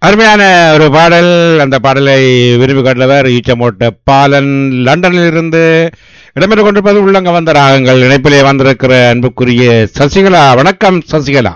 அருமையான ஒரு பாடல் அந்த பாடலை விரும்பி கண்டவர் ஈச்சமோட்ட பாலன் லண்டனில் இருந்து இடம்பெற்றுக் கொண்டிருப்பது உள்ளங்க வந்த ராகங்கள் இணைப்பிலே வந்திருக்கிற அன்புக்குரிய சசிகலா வணக்கம் சசிகலா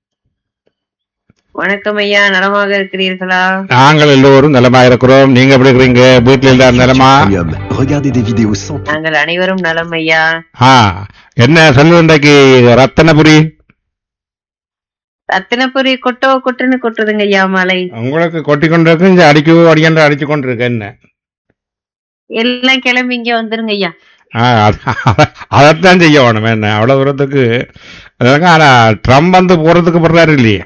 வணக்கம் ஐயா நலமாக இருக்கிறீர்களா நாங்கள் எல்லோரும் நலமா இருக்கிறோம் நீங்க எப்படி இருக்கிறீங்க வீட்டில் எல்லாரும் நலமா Premium. Regardez des vidéos sans நாங்கள் அனைவரும் நலம் ஐயா ஆ என்ன சொல்லு இன்றைக்கு ரத்தனபுரி ரத்தினபுரி கொட்டோ கொட்டுன்னு கொட்டுதுங்க ஐயா மலை உங்களுக்கு கொட்டி கொண்டிருக்கு இங்க அடிக்கவோ அடிக்கன்ற அடிச்சு கொண்டிருக்கு என்ன எல்லாம் கிளம்பி இங்க வந்துருங்க ஐயா ஆ, அத- அதைத்தான் செய்ய வேணும் என்ன அவ்வளவு தூரத்துக்கு அதாங்க, ஆனா ட்ரம்ப் வந்து போறதுக்கு போடுறாரு இல்லையே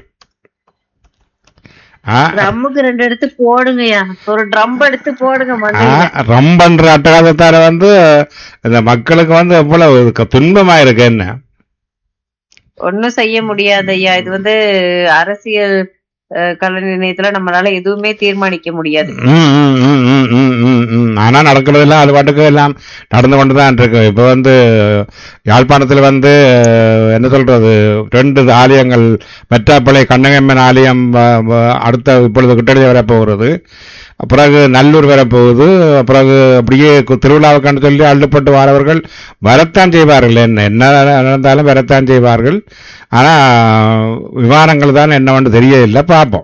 ஆ, ட்ரம்முக்கு ரெண்டு எடுத்து போடுங்க ஐயா ஒரு ட்ரம் எடுத்து போடுங்க ஆ, மண்டையில ரம்பன்ற அட்டகாசத்தால வந்து இந்த மக்களுக்கு வந்து எவ்வளவு க- துன்பமா இருக்கு என்ன ஒண்ணும் செய்ய முடியாது ஐயா இது வந்து அரசியல் அஹ், கல நிலையத்துல நம்மளால எதுவுமே தீர்மானிக்க முடியாது ம், ம், ம், ம், ம், ம், ம். ஆனா நடக்கிறதெல்லாம் அது பாட்டுக்கு எல்லாம் நடந்து கொண்டு தான் இருக்கு இப்ப வந்து யாழ்ப்பாணத்துல வந்து அஹ், என்ன சொல்றது ரெண்டு ஆலயங்கள் மெட்டாப்பளை கண்ணகம்மன் ஆலயம் வ- வ- அடுத்த இப்பொழுது கிட்டடி வர போகிறது பிறகு நல்லூர் வர போகுது பிறகு அப்படியே கு- திருவிழாவுக்கான சொல்லி அள்ளுப்பட்டு வரவர்கள் வரத்தான் செய்வார்கள் என்ன என்ன நடந்தாலும் வரத்தான் செய்வார்கள் ஆனா விமானங்கள் தான் என்னவென்று தெரியவில்லை பார்ப்போம்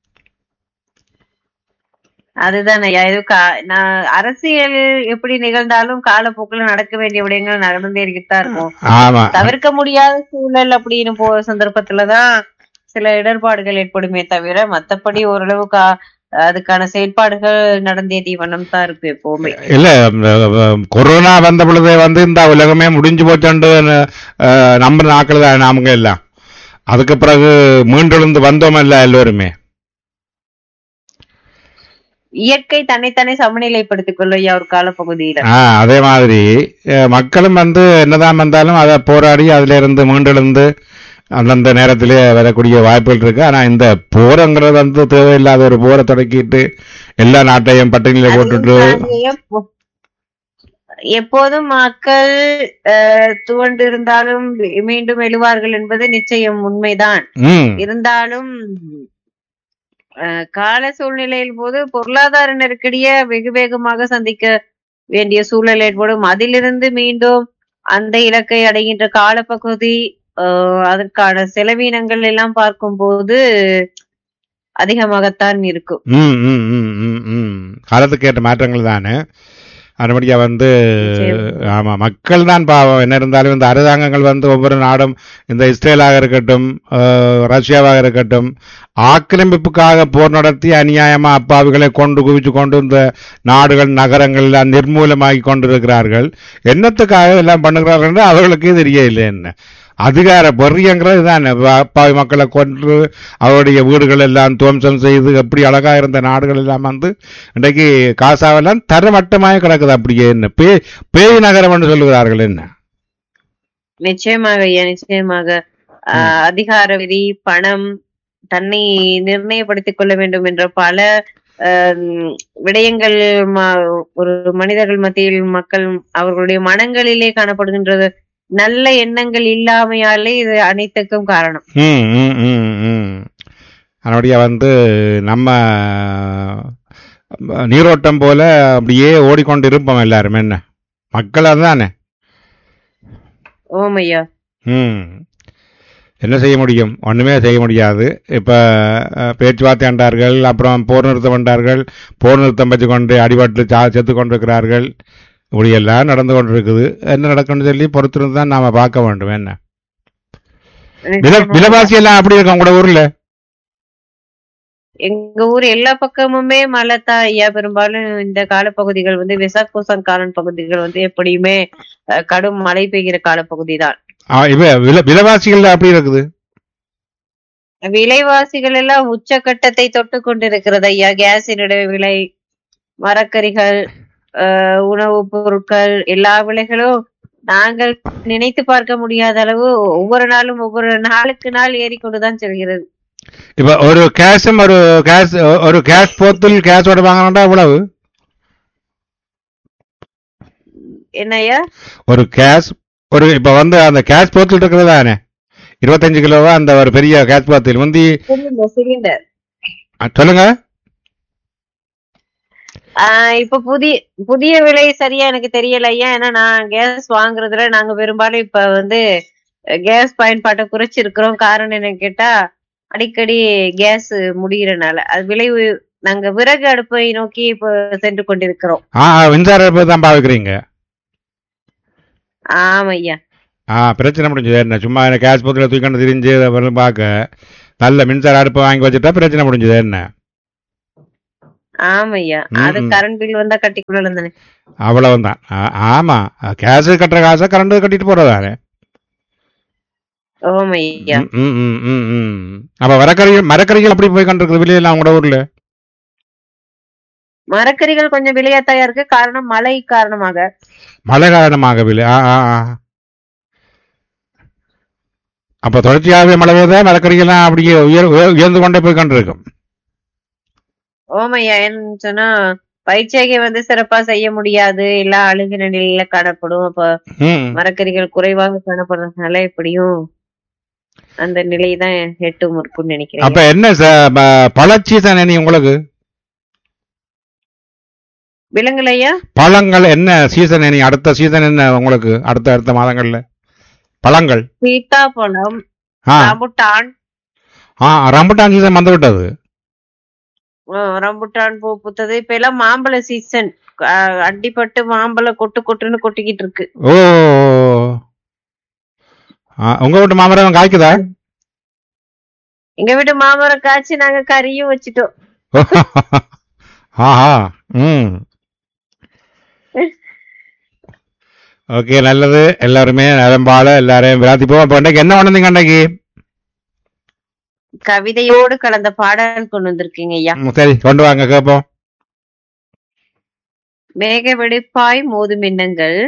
அதுதான் ஐயா இது கா- நான் அரசியல் எப்படி நிகழ்ந்தாலும் காலப்போக்குல நடக்க வேண்டிய விடயங்கள் நடந்தே தான் இருக்கும் ஆமா தவிர்க்க முடியாத சூழல் அப்படின்னு போற சந்தர்ப்பத்துலதான் சில இடர்பாடுகள் ஏற்படுமே தவிர மத்தபடி ஓரளவு கா- அதுக்கான செயல்பாடுகள் நடந்தே தீவனம் தான் இருக்கு எப்பவுமே இல்ல இந்த, அஹ், கொரோனா வந்த பொழுதே வந்து இந்த உலகமே முடிஞ்சு போச்சுண்டு அஹ், நம்பின ஆக்கள் தான் நாமங்க எல்லாம் அதுக்கு பிறகு மீண்டெழுந்து வந்தோம் இல்ல எல்லோருமே இயற்கை தன்னைத்தானே சமநிலைப்படுத்திக் கொள்ளும் ஐயா ஒரு காலப்பகுதியில ஆ, அதே மாதிரி அஹ், மக்களும் வந்து என்னதான் வந்தாலும் அதை போராடி அதுல இருந்து மீண்டெழுந்து அந்தந்த நேரத்திலே வரக்கூடிய வாய்ப்புகள் இருக்கு ஆனா இந்த போரங்கிறது வந்து தேவையில்லாத ஒரு போரை தொடக்கிட்டு எல்லா நாட்டையும் பட்டினியில போட்டுட்டு அது எப்போ- எப்போதும் மக்கள் அஹ், துவண்டு இருந்தாலும் மீண்டும் எழுவார்கள் என்பது நிச்சயம் உண்மைதான் ம் இருந்தாலும் அஹ், கால சூழ்நிலையில் போது பொருளாதார நெருக்கடியை வெகு வேகமாக சந்திக்க வேண்டிய சூழல் ஏற்படும் அதிலிருந்து மீண்டும் அந்த இலக்கை அடைகின்ற காலப்பகுதி அஹ், அதற்கான செலவீனங்கள் எல்லாம் பார்க்கும்போது அதிகமாகத்தான் இருக்கும் ம் ம் ம் ம் ம் காலத்துக்கு ஏற்ற மாற்றங்கள் தானே அதுபடியா வந்து நிச்சயம். ஆமா மக்கள் தான் பாவம் என்ன இருந்தாலும் இந்த அரசாங்கங்கள் வந்து ஒவ்வொரு நாடும் இந்த இஸ்ரேலாக இருக்கட்டும் அஹ், ரஷ்யாவாக இருக்கட்டும் ஆக்கிரமிப்புக்காக போர் நடத்தி அநியாயமா அப்பாவிகளை கொண்டு குவிச்சு கொண்டு இந்த நாடுகள் நகரங்கள் எல்லாம் நிர்மூலமாக்கி கொண்டிருக்கிறார்கள் என்னத்துக்காக எல்லாம் பண்ணுகிறார்கள் என்று அவர்களுக்கே தெரியவில்லை என்ன அதிகார பொறியங்கிறது தான் அப்பாவி மக்களை கொன்று அவருடைய வீடுகள் எல்லாம் துவம்சம் செய்து எப்படி அழகா இருந்த நாடுகள் எல்லாம் வந்து இன்றைக்கு காசாவெல்லாம் தரமட்டமாக கிடக்குது அப்படியே என்ன பேய் பேய் நகரம் என்று சொல்லுகிறார்கள் என்ன நிச்சயமாக ஐயா நிச்சயமாக ஆஹ் அதிகார விதி பணம் தன்னை நிர்ணயப்படுத்திக் கொள்ள வேண்டும் என்ற பல ஆஹ் விடயங்கள் ம- ஒரு மனிதர்கள் மத்தியில் மக்கள் அவர்களுடைய மனங்களிலே காணப்படுகின்றது நல்ல எண்ணங்கள் இல்லாமையாலே இது அனைத்துக்கும் காரணம் ம் ம் ம் ம் அதனுடைய வந்து நம்ம நீரோட்டம் போல அப்படியே ஓடிக்கொண்டு இருப்போம் எல்லாரும் என்ன மக்கள் அதுதானே ஓம் ஐயா ம் என்ன செய்ய முடியும் ஒண்ணுமே செய்ய முடியாது இப்ப அஹ், பேச்சுவார்த்தை கண்டார்கள் அப்புறம் போர் நிறுத்தம் கண்டார்கள் போர் நிறுத்தம் வச்சு கொண்டு அடிபட்டு சா செத்து கொண்டிருக்கிறார்கள் இப்படி எல்லாம் நடந்து கொண்டிருக்குது என்ன நடக்கும்னு சொல்லி பொறுத்திருந்து தான் நாம பார்க்க வேண்டும் என்ன வில விலைவாசி எல்லாம் அப்படி இருக்கும் உங்களோட ஊர்ல எங்க ஊர் எல்லா பக்கமுமே மழை தான் ஐயா பெரும்பாலும் இந்த காலப்பகுதிகள் வந்து விசாகோசன் காலன் பகுதிகள் வந்து எப்படியுமே அஹ், கடும் மழை பெய்கிற காலப்பகுதி தான் ஆ, இவ வில விலைவாசிகள் அப்படி இருக்குது விலைவாசிகள் எல்லாம் உச்சக்கட்டத்தை தொட்டு கொண்டிருக்கிறது ஐயா கேஸினுடைய விலை மரக்கறிகள் ஆஹ் உணவுப் பொருட்கள் எல்லா விலைகளும் நாங்கள் நினைத்து பார்க்க முடியாத அளவு ஒவ்வொரு நாளும் ஒவ்வொரு நாளுக்கு நாள் ஏறிக்கொண்டுதான் செல்கிறது இப்ப ஒரு கேஷும் ஒரு கேஸ் ஒரு கேஸ் போத்தில் கேஸோட வாங்கணும்டா எவ்வளவு என்ன ஐயா ஒரு கேஸ் ஒரு இப்ப வந்து அந்த கேஸ் போத்தில் இருக்கிறது தானே இருபத்தஞ்சு கிலோவா அந்த ஒரு பெரிய கேஸ் பாத்தில் முந்தி சிலிண்டர் சிலிண்டர் அஹ், சொல்லுங்க ஆஹ் இப்ப புதிய புதிய விலை சரியா எனக்கு தெரியல ஐயா ஏன்னா நான் கேஸ் வாங்குறதுல நாங்க பெரும்பாலும் இப்ப வந்து கேஸ் பயன்பாட்டை குறைச்சிருக்கிறோம் காரணம் என்னன்னு கேட்டா அடிக்கடி கேஸ் முடியறனால அது விலை உய- நாங்க விறகு அடுப்பை நோக்கி இப்ப சென்று கொண்டிருக்கிறோம் ஆ மின்சார அடுப்பு தான் பாவிக்கிறீங்க ஆமா ஐயா ஆ பிரச்சனை முடிஞ்சது என்ன சும்மா என்ன கேஸ் பத்தில் தூக்கிட்டு திரிஞ்சு அப்புறம் பார்க்க நல்ல மின்சார அடுப்பு வாங்கி வச்சுட்டா பிரச்சனை முடிஞ்சது என்ன ஆமா ஐயா அது ம். கரண்ட் பில் வந்தா கட்டிக்கொள்ளலாம் தானே அவ்வளவுதான் ஆ- ஆமா கேஸ் கட்டுற காசை கரண்ட் கட்டிட்டு போறதானே ஆமா ஐயா ம், ம், ம், ம், ம். அப்ப மரக்கறிகள் மரக்கறிகள் அப்படி போய் கண்டிருக்குது வெளியெல்லாம் உங்களோட ஊர்ல மரக்கறிகள் கொஞ்சம் விலையாத்தாயா இருக்கு காரணம் மழை காரணமாக மழை காரணமாக விலை ஆ ஆ ஆ. அப்ப தொடர்ச்சியாகவே மழை பெய்தா மரக்கறிகள்லாம் அப்படியே உயர் உயர்- உயர்ந்து கொண்டே போய் கொண்டிருக்கும் ஓமையா என்ன சொன்னா பயிற்சியை வந்து சிறப்பா செய்ய முடியாது எல்லாம் அழுகின நிலையில காணப்படும் அப்ப ம். மரக்கறிகள் குறைவாக காணப்படுறதுனால எப்படியும் அந்த நிலை தான் எட்டும் இருக்கும்னு நினைக்கிறேன் அப்ப என்ன ச- ப- பழ சீசன் நீ உங்களுக்கு விலங்குலையா பழங்கள் என்ன சீசன் நீ அடுத்த சீசன் என்ன உங்களுக்கு அடுத்த அடுத்த மாதங்கள்ல பழங்கள் சீத்தாப்பழம் ஆ ரம்புட்டான் ஆ ரம்புட்டான் சீசன் வந்து விட்டது ஆஹ் ரம்புட்டான் பூ பூத்தது இப்ப எல்லாம் மாம்பழ சீசன் அடிப்பட்டு மாம்பழம் கொட்டு கொட்டுன்னு கொட்டிக்கிட்டு இருக்கு ஓ ஆ, உங்க வீட்டு மாமரம் காய்க்குதா எங்க வீட்டு மாமரம் காய்ச்சி நாங்க கறியும் வச்சுட்டோம் ஆஹா ம் ஓகே நல்லது எல்லாருமே நலம்பால எல்லாரையும் விராத்திப்போம் அப்ப இன்னைக்கு என்ன பண்ணுங்க அன்னைக்கு கவிதையோடு கலந்த பாடல் கொண்டு வந்திருக்கீங்க ஐயா ம், சரி கொண்டு வாங்க கேட்போம் மேக வெடிப்பாய் மோதும் எண்ணங்கள்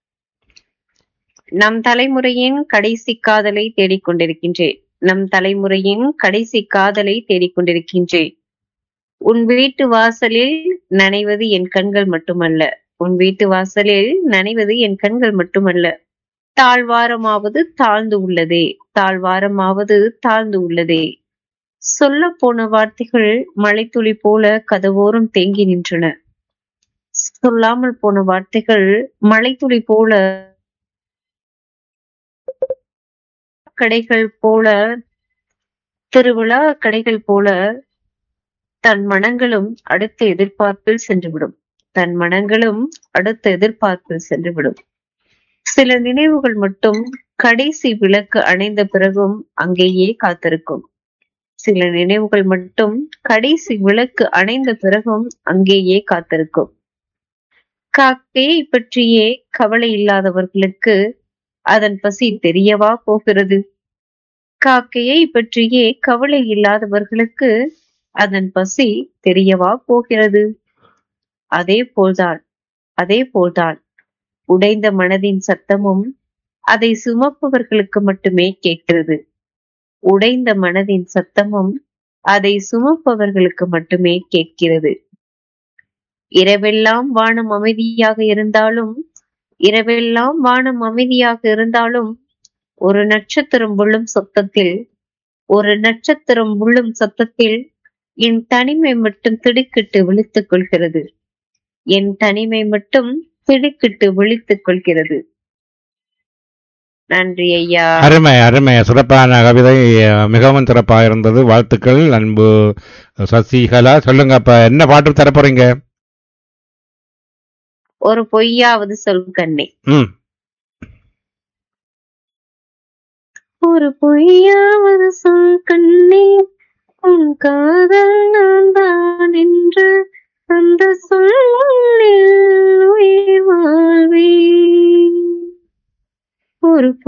நம் தலைமுறையின் கடைசி காதலை தேடிக்கொண்டிருக்கின்றேன் நம் தலைமுறையின் கடைசி காதலை தேடிக்கொண்டிருக்கின்றேன் உன் வீட்டு வாசலில் நனைவது என் கண்கள் மட்டுமல்ல உன் வீட்டு வாசலில் நனைவது என் கண்கள் மட்டுமல்ல தாழ்வாரமாவது தாழ்ந்து உள்ளதே தாழ்வாரமாவது தாழ்ந்து உள்ளதே சொல்ல போன வார்த்தைகள் மழைத்துளி போல கதவோரம் தேங்கி நின்றன சொல்லாமல் போன வார்த்தைகள் மழைத்துளி போல கடைகள் போல திருவிழா கடைகள் போல தன் மனங்களும் அடுத்த எதிர்பார்ப்பில் சென்றுவிடும் தன் மனங்களும் அடுத்த எதிர்பார்ப்பில் சென்றுவிடும் சில நினைவுகள் மட்டும் கடைசி விளக்கு அணைந்த பிறகும் அங்கேயே காத்திருக்கும் சில நினைவுகள் மட்டும் கடைசி விளக்கு அணைந்த பிறகும் அங்கேயே காத்திருக்கும் காக்கையை பற்றியே கவலை இல்லாதவர்களுக்கு அதன் பசி தெரியவா போகிறது காக்கையை பற்றியே கவலை இல்லாதவர்களுக்கு அதன் பசி தெரியவா போகிறது அதே போல்தான் அதே போல்தான் உடைந்த மனதின் சத்தமும் அதை சுமப்பவர்களுக்கு மட்டுமே கேட்கிறது உடைந்த மனதின் சத்தமும் அதை சுமப்பவர்களுக்கு மட்டுமே கேட்கிறது இரவெல்லாம் வானம் அமைதியாக இருந்தாலும் இரவெல்லாம் வானம் அமைதியாக இருந்தாலும் ஒரு நட்சத்திரம் விழும் சத்தத்தில் ஒரு நட்சத்திரம் விழும் சத்தத்தில் என் தனிமை மட்டும் திடுக்கிட்டு விழித்துக் கொள்கிறது என் தனிமை மட்டும் திடுக்கிட்டு விழித்துக் கொள்கிறது நன்றி ஐயா அருமை அருமை சிறப்பான கவிதை அஹ், மிகவும் சிறப்பாக இருந்தது வாழ்த்துக்கள் அன்பு சசிகலா சொல்லுங்க அப்ப என்ன பாட்டு தர போறீங்க ஒரு பொய்யாவது சொல் கண்ணே ம் ஒரு பொய்யாவது சொல் கண்ணே உன் காதல் நான் தான் என்று அந்த சொல்லில் உயிர் வாழ்வேன் ஒரு